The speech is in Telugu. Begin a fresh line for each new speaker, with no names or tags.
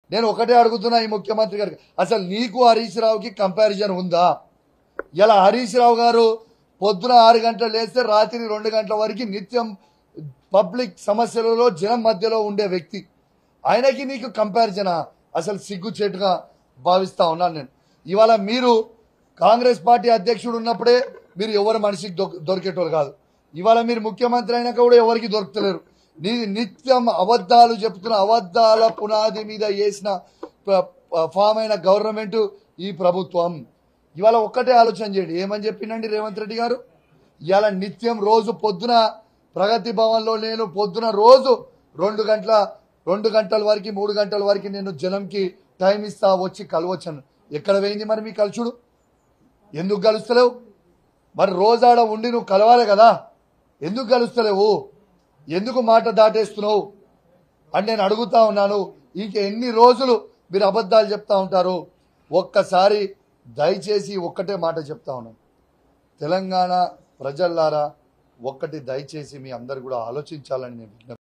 నేను ఒకటే అడుగుతున్నా ఈ ముఖ్యమంత్రి గారికి అసలు నీకు హరీష్ రావుకి కంపారిజన్ ఉందా ఇలా హరీష్ రావు గారు పొద్దున ఆరు గంటలు లేస్తే రాత్రి రెండు గంటల వరకు నిత్యం పబ్లిక్ సమస్యలలో జనం మధ్యలో ఉండే వ్యక్తి ఆయనకి నీకు కంపారిజనా అసలు సిగ్గుచేటుగా భావిస్తా ఉన్నాను నేను ఇవాళ మీరు కాంగ్రెస్ పార్టీ అధ్యక్షుడు ఉన్నప్పుడే మీరు ఎవరు మనిషికి దొ- దొరికేటోళ్ళు కాదు ఇవాళ మీరు ముఖ్యమంత్రి అయినాక కూడా ఎవరికి దొరుకుతలేరు నీ నిత్యం అబద్ధాలు చెప్తున్న అబద్ధాల పునాది మీద వేసిన ప- ప- ఫామ్ అయిన గవర్నమెంట్ ఈ ప్రభుత్వం ఇవాళ ఒక్కటే ఆలోచన చేయండి ఏమని చెప్పిండండి రేవంత్ రెడ్డి గారు ఇవాళ నిత్యం రోజు పొద్దున ప్రగతి భవన్లో నేను పొద్దున రోజు రెండు గంటల రెండు గంటల వరకు మూడు గంటల వరకు నేను జనంకి టైం ఇస్తా వచ్చి కలవచ్చాను ఎక్కడ పోయింది మరి మీ కలుచుడు ఎందుకు కలుస్తలేవు మరి రోజాడ ఉండి నువ్వు కలవాలి కదా ఎందుకు కలుస్తలేవు ఎందుకు మాట దాటేస్తున్నావు అని నేను అడుగుతా ఉన్నాను ఇంక ఎన్ని రోజులు మీరు అబద్ధాలు చెప్తా ఉంటారు ఒక్కసారి దయచేసి ఒక్కటే మాట చెప్తా ఉన్నాను తెలంగాణ ప్రజల్లారా ఒక్కటి దయచేసి మీ అందరు కూడా ఆలోచించాలని నేను విజ్ఞప్తి